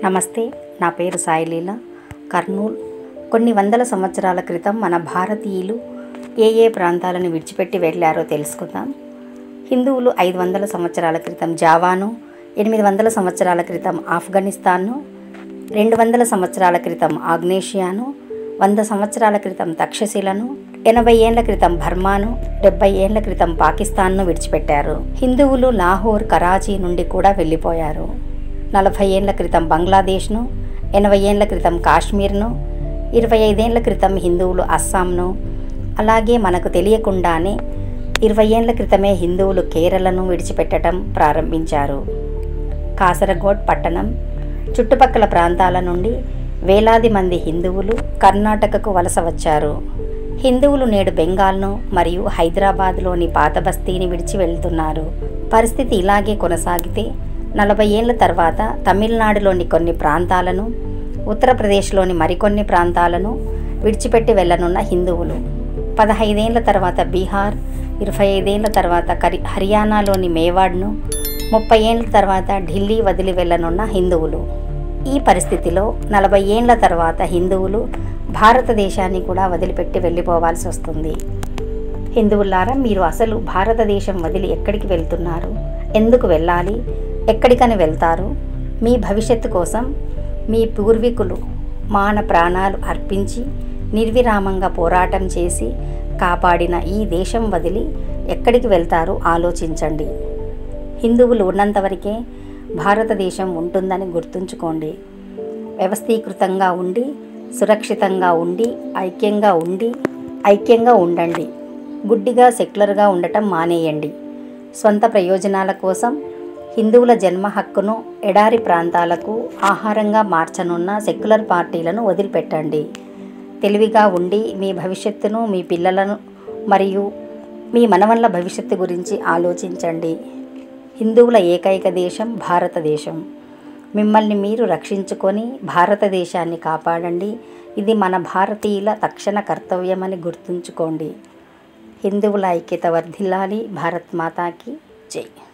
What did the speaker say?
నమస్తే నా పేరు సాయిలీల కర్నూల్ కొన్ని వందల సంవత్సరాల క్రితం మన భారతీయులు ఏ ఏ ప్రాంతాలను విడిచిపెట్టి వెళ్ళారో తెలుసుకుందాం హిందువులు ఐదు వందల సంవత్సరాల క్రితం జావాను ఎనిమిది వందల సంవత్సరాల క్రితం ఆఫ్ఘనిస్తాన్ను రెండు వందల సంవత్సరాల క్రితం ఆగ్నేషియాను వంద సంవత్సరాల క్రితం తక్షశిలను ఎనభై ఏళ్ల క్రితం బర్మాను డెబ్బై ఏళ్ల క్రితం పాకిస్తాన్ను విడిచిపెట్టారు హిందువులు లాహోర్ కరాచీ నుండి కూడా వెళ్ళిపోయారు నలభై ఏళ్ల క్రితం బంగ్లాదేశ్ను ఎనభై ఏళ్ల క్రితం కాశ్మీర్ను ఇరవై ఐదేళ్ల క్రితం హిందువులు అస్సాంను అలాగే మనకు తెలియకుండానే ఇరవై ఏళ్ల క్రితమే హిందువులు కేరళను విడిచిపెట్టడం ప్రారంభించారు కాసరగోడ్ పట్టణం చుట్టుపక్కల ప్రాంతాల నుండి వేలాది మంది హిందువులు కర్ణాటకకు వలస వచ్చారు హిందువులు నేడు బెంగాల్ను మరియు హైదరాబాద్లోని పాత బస్తీని విడిచి వెళ్తున్నారు పరిస్థితి ఇలాగే కొనసాగితే నలభై ఏళ్ల తర్వాత తమిళనాడులోని కొన్ని ప్రాంతాలను ఉత్తరప్రదేశ్లోని మరికొన్ని ప్రాంతాలను విడిచిపెట్టి వెళ్ళనున్న హిందువులు పదహైదేళ్ల తర్వాత బీహార్ ఇరవై ఐదేళ్ల తర్వాత కరి హర్యానాలోని మేవాడ్ను ముప్పై ఏళ్ల తర్వాత ఢిల్లీ వదిలి వెళ్ళనున్న హిందువులు ఈ పరిస్థితిలో నలభై ఏళ్ల తర్వాత హిందువులు భారతదేశాన్ని కూడా వదిలిపెట్టి వెళ్ళిపోవాల్సి వస్తుంది హిందువులారా మీరు అసలు భారతదేశం వదిలి ఎక్కడికి వెళ్తున్నారు ఎందుకు వెళ్ళాలి ఎక్కడికని వెళ్తారు మీ భవిష్యత్తు కోసం మీ పూర్వీకులు మాన ప్రాణాలు అర్పించి నిర్విరామంగా పోరాటం చేసి కాపాడిన ఈ దేశం వదిలి ఎక్కడికి వెళ్తారో ఆలోచించండి హిందువులు ఉన్నంతవరకే భారతదేశం ఉంటుందని గుర్తుంచుకోండి వ్యవస్థీకృతంగా ఉండి సురక్షితంగా ఉండి ఐక్యంగా ఉండి ఐక్యంగా ఉండండి గుడ్డిగా సెక్యులర్గా ఉండటం మానేయండి సొంత ప్రయోజనాల కోసం హిందువుల జన్మ హక్కును ఎడారి ప్రాంతాలకు ఆహారంగా మార్చనున్న సెక్యులర్ పార్టీలను వదిలిపెట్టండి తెలివిగా ఉండి మీ భవిష్యత్తును మీ పిల్లలను మరియు మీ మనవళ్ళ భవిష్యత్తు గురించి ఆలోచించండి హిందువుల ఏకైక దేశం భారతదేశం మిమ్మల్ని మీరు రక్షించుకొని భారతదేశాన్ని కాపాడండి ఇది మన భారతీయుల తక్షణ కర్తవ్యమని గుర్తుంచుకోండి హిందువుల ఐక్యత వర్ధిల్లాలి భారత్ మాతాకి జై